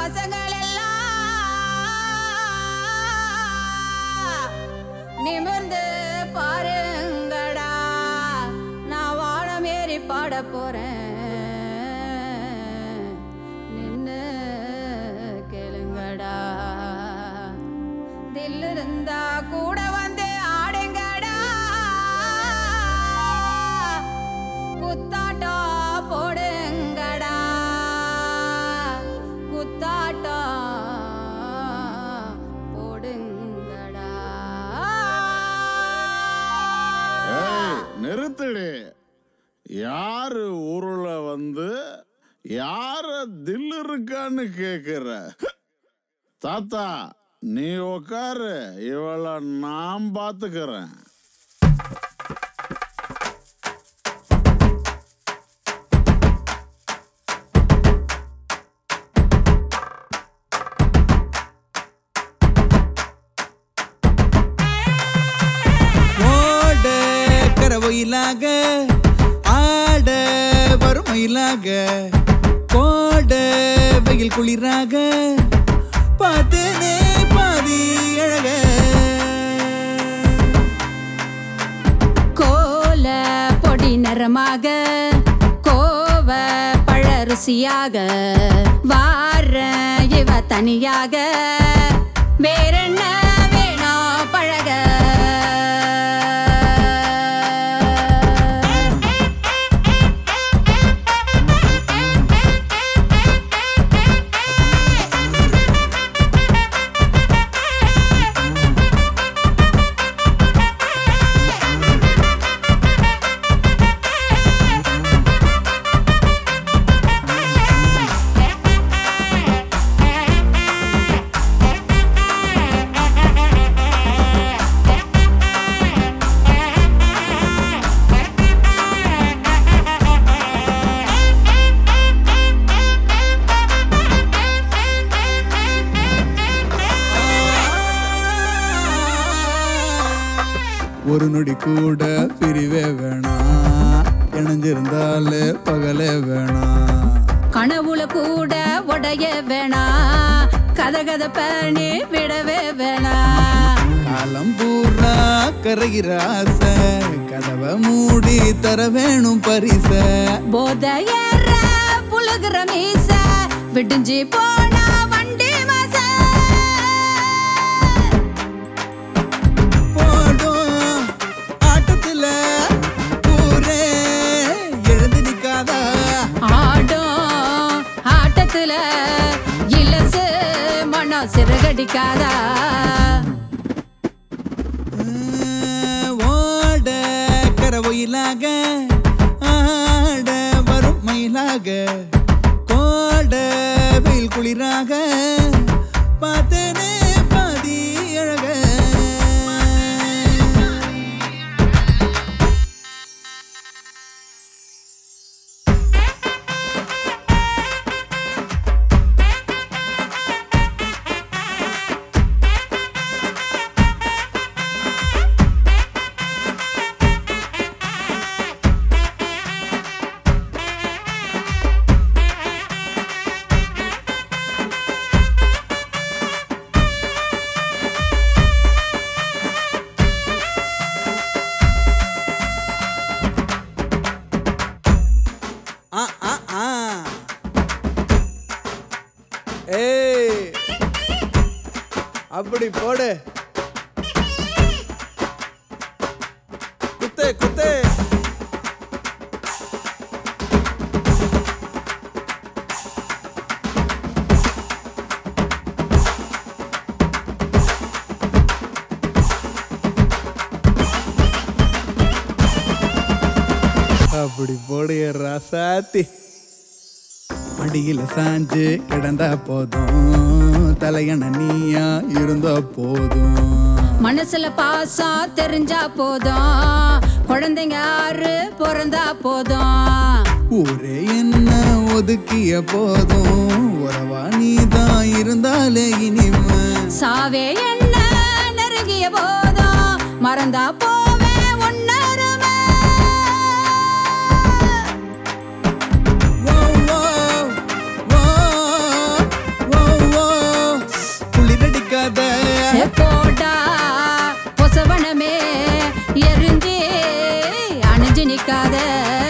பசங்கள் எல்லாம் நிமிர்ந்து பாருங்கடா நான் வானம் ஏறி பாட போறேன் நின்னு கேளுங்கடா தில்லு இருந்தா கூட வந்து ஆடுங்கடா குத்தாட்டம் போடுங்கடா குத்தாட்டம் போடுங்கடா ஏய் நிறுத்துடி யாரு ஊருல வந்து யார தில்லு இருக்கான்னு கேக்குற தாத்தா நீ உக்காரு இவளை நான் பாத்துக்கிறேன் ஓட கரவையிலாக ஆட வறுமையிலாக கோட வெயில் குளிராக பார்த்தனே பாதி அழக கோல பொடி நிறமாக கோவ பழ ருசியாக வார இவ தனியாக வேறென்ன வேணும் பழக ஒரு நொடி கூட பிரிவே வேணாம் இணைஞ்சிருந்தாலே பகலே வேணாம் கனவுல கூட உடைய வேணாம் கத கத பண்ணி விடவே வேணாம் காலம் பூரா கரைகிற ஆசை கதவை மூடி தர வேணும் பரிச போதையற புழுகிற மீச விடிஞ்சு போனா வண்டி மச போடும் ஆட்டத்துல ஊரே எழுந்து நிக்காதா ஆடும் ஆட்டத்துல இலசு மனம் சிறகடிக்காதா ஓட கரவையிலாக ஆட வரும் மயிலாக கோட வெயில் குளிராக பார்த்தனே பாதி அழக ஆ ஆ ஆ ஏய் அப்படி போடு குத்து குத்து அப்படி போடு ராசாத்தி மடியில சாஞ்சு கிடந்தா போதும் தலையண நீயா இருந்தா போதும் மனசுல பாசம் தெரிஞ்சா போதும் குழந்தைங்க ஆறு பிறந்தா போதும் ஊரே என்ன ஒதுக்கிய போதும் உறவா நீதான் இருந்தாலே இனிமே சாவே என்ன நெருங்கிய போதும் மறந்தா போவே ஒன்னருமே ஓ, ஓ, ஓ, ஓ, போகாத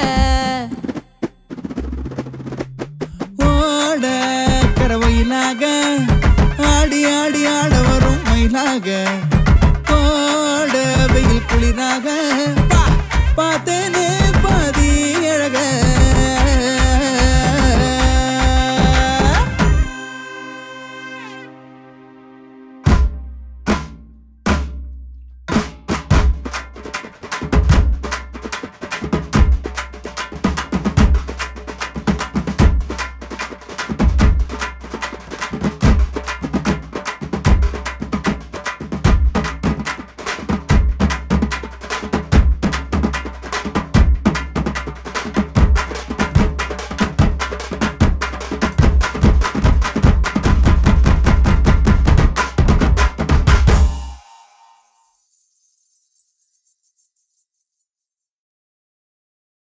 ஓட கரவையிலாக ஆடி ஆடி ஆட வரும் மயிலாக கோட வெயில் குளிராக பா- பார்த்தேனே